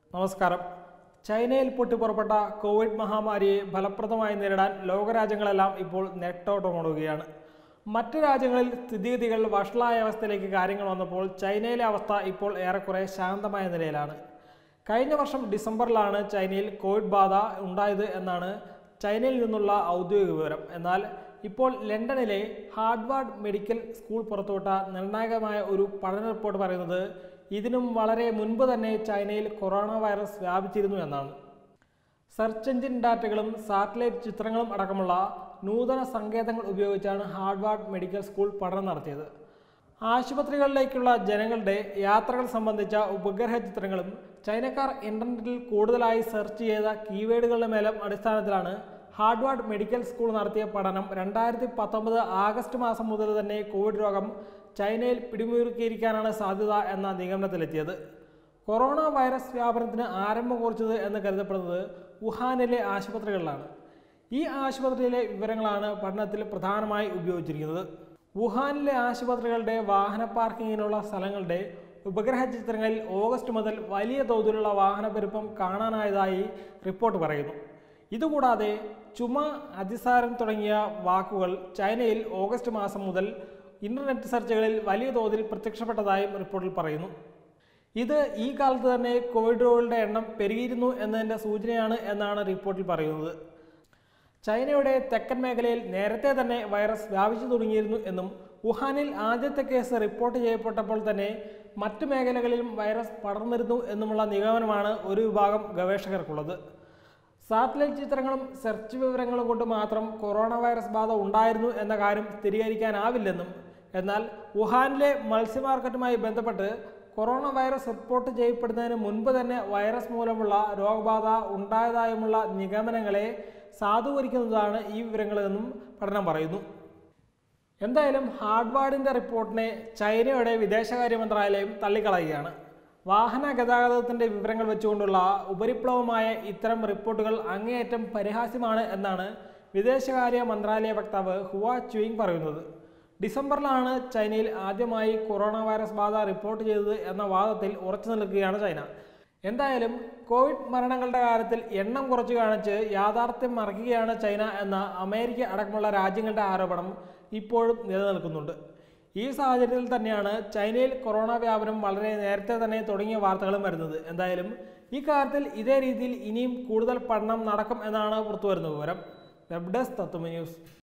നമസ്കാരം ചൈനയിൽ പൊട്ടിപ്പുറപ്പെട്ട കോവിഡ് മഹാമാരിയെ ഫലപ്രദമായി നേരിടാൻ ലോകരാജ്യങ്ങളെല്ലാം ഇപ്പോൾ നെട്ടോട്ടമോടുകയാണ് മറ്റ് രാജ്യങ്ങളിൽ സ്ഥിതിഗതികൾ വഷളായ അവസ്ഥയിലേക്ക് കാര്യങ്ങൾ വന്നപ്പോൾ ചൈനയിലെ അവസ്ഥ ഇപ്പോൾ ഏറെക്കുറെ ശാന്തമായ നിലയിലാണ് കഴിഞ്ഞ വർഷം ഡിസംബറിലാണ് ചൈനയിൽ കോവിഡ് ബാധ ഉണ്ടായത് എന്നാണ് ചൈനയിൽ നിന്നുള്ള ഔദ്യോഗിക വിവരം എന്നാൽ ഇപ്പോൾ ലണ്ടനിലെ ഹാർഡ്വാർഡ് മെഡിക്കൽ സ്കൂൾ പുറത്തുവിട്ട നിർണായകമായ ഒരു പഠന റിപ്പോർട്ട് പറയുന്നത് ഇതിനും വളരെ മുൻപ് തന്നെ ചൈനയിൽ കൊറോണ വൈറസ് വ്യാപിച്ചിരുന്നു എന്നാണ് സെർച്ച് എഞ്ചിൻ ഡാറ്റകളും സാറ്റലൈറ്റ് ചിത്രങ്ങളും അടക്കമുള്ള നൂതന സങ്കേതങ്ങൾ ഉപയോഗിച്ചാണ് ഹാർഡ്വാർഡ് മെഡിക്കൽ സ്കൂൾ പഠനം നടത്തിയത് ആശുപത്രികളിലേക്കുള്ള ജനങ്ങളുടെ യാത്രകൾ സംബന്ധിച്ച ഉപഗ്രഹ ചിത്രങ്ങളും ചൈനക്കാർ ഇന്റർനെറ്റിൽ കൂടുതലായി സെർച്ച് ചെയ്ത കീവേഡുകളുടെ മേലും അടിസ്ഥാനത്തിലാണ് ഹാർഡ്വാർഡ് മെഡിക്കൽ സ്കൂൾ നടത്തിയ പഠനം രണ്ടായിരത്തി പത്തൊമ്പത് ആഗസ്റ്റ് മാസം മുതൽ തന്നെ കോവിഡ് രോഗം ചൈനയിൽ പിടിമുറുക്കിയിരിക്കാനാണ് സാധ്യത എന്ന നിഗമനത്തിലെത്തിയത് കൊറോണ വൈറസ് വ്യാപനത്തിന് ആരംഭം കുറിച്ചത് എന്ന് കരുതപ്പെടുന്നത് വുഹാനിലെ ആശുപത്രികളിലാണ് ഈ ആശുപത്രിയിലെ വിവരങ്ങളാണ് പഠനത്തിൽ പ്രധാനമായി ഉപയോഗിച്ചിരിക്കുന്നത് വുഹാനിലെ ആശുപത്രികളുടെ വാഹന പാർക്കിങ്ങിനുള്ള സ്ഥലങ്ങളുടെ ഉപഗ്രഹ ചിത്രങ്ങളിൽ ഓഗസ്റ്റ് മുതൽ വലിയ തോതിലുള്ള വാഹനപ്പെരുപ്പം കാണാനായതായി റിപ്പോർട്ട് പറയുന്നു ഇതുകൂടാതെ ചുമ അതിസാരം തുടങ്ങിയ വാക്കുകൾ ചൈനയിൽ ഓഗസ്റ്റ് മാസം മുതൽ ഇന്റർനെറ്റ് സെർച്ചുകളിൽ വലിയ തോതിൽ പ്രത്യക്ഷപ്പെട്ടതായും റിപ്പോർട്ടിൽ പറയുന്നു ഇത് ഈ കാലത്ത് തന്നെ കോവിഡ് രോഗികളുടെ എണ്ണം പെരുകിയിരുന്നു എന്നതിൻ്റെ സൂചനയാണ് എന്നാണ് റിപ്പോർട്ടിൽ പറയുന്നത് ചൈനയുടെ തെക്കൻ മേഖലയിൽ നേരത്തെ തന്നെ വൈറസ് വ്യാപിച്ചു തുടങ്ങിയിരുന്നു എന്നും വുഹാനിൽ ആദ്യത്തെ കേസ് റിപ്പോർട്ട് ചെയ്യപ്പെട്ടപ്പോൾ തന്നെ മറ്റു മേഖലകളിലും വൈറസ് പടർന്നിരുന്നു എന്നുമുള്ള നിഗമനമാണ് ഒരു വിഭാഗം ഗവേഷകർക്കുള്ളത് സാറ്റലൈറ്റ് ചിത്രങ്ങളും സെർച്ച് വിവരങ്ങളും കൊണ്ട് മാത്രം കൊറോണ വൈറസ് ബാധ ഉണ്ടായിരുന്നു എന്ന കാര്യം സ്ഥിരീകരിക്കാനാവില്ലെന്നും എന്നാൽ വുഹാനിലെ മത്സ്യ മാർക്കറ്റുമായി ബന്ധപ്പെട്ട് കൊറോണ വൈറസ് റിപ്പോർട്ട് ചെയ്യപ്പെടുന്നതിന് മുൻപ് തന്നെ വൈറസ് മൂലമുള്ള രോഗബാധ ഉണ്ടായതായുമുള്ള നിഗമനങ്ങളെ സാധൂകരിക്കുന്നതാണ് ഈ വിവരങ്ങളെന്നും പഠനം പറയുന്നു എന്തായാലും ഹാർഡ്വാർഡിൻ്റെ റിപ്പോർട്ടിനെ ചൈനയുടെ വിദേശകാര്യ മന്ത്രാലയം തള്ളിക്കളയുകയാണ് വാഹന ഗതാഗതത്തിൻ്റെ വിവരങ്ങൾ വെച്ചുകൊണ്ടുള്ള ഉപരിപ്ലവമായ ഇത്തരം റിപ്പോർട്ടുകൾ അങ്ങേയറ്റം പരിഹാസ്യമാണ് എന്നാണ് വിദേശകാര്യ മന്ത്രാലയ വക്താവ് ഹുവ ചുയിങ് പറയുന്നത് ഡിസംബറിലാണ് ചൈനയിൽ ആദ്യമായി കൊറോണ വൈറസ് ബാധ റിപ്പോർട്ട് ചെയ്തത് എന്ന വാദത്തിൽ ഉറച്ചു നിൽക്കുകയാണ് ചൈന എന്തായാലും കോവിഡ് മരണങ്ങളുടെ കാര്യത്തിൽ എണ്ണം കുറച്ചു കാണിച്ച് യാഥാർത്ഥ്യം മറയ്ക്കുകയാണ് ചൈന എന്ന അമേരിക്ക അടക്കമുള്ള രാജ്യങ്ങളുടെ ആരോപണം ഇപ്പോഴും നിലനിൽക്കുന്നുണ്ട് ഈ സാഹചര്യത്തിൽ തന്നെയാണ് ചൈനയിൽ കൊറോണ വ്യാപനം വളരെ നേരത്തെ തന്നെ തുടങ്ങിയ വാർത്തകളും വരുന്നത് എന്തായാലും ഈ കാര്യത്തിൽ ഇതേ രീതിയിൽ ഇനിയും കൂടുതൽ പഠനം നടക്കും എന്നാണ് പുറത്തുവരുന്ന വിവരം വെബ് ഡെസ്ക് തത്വമ ന്യൂസ്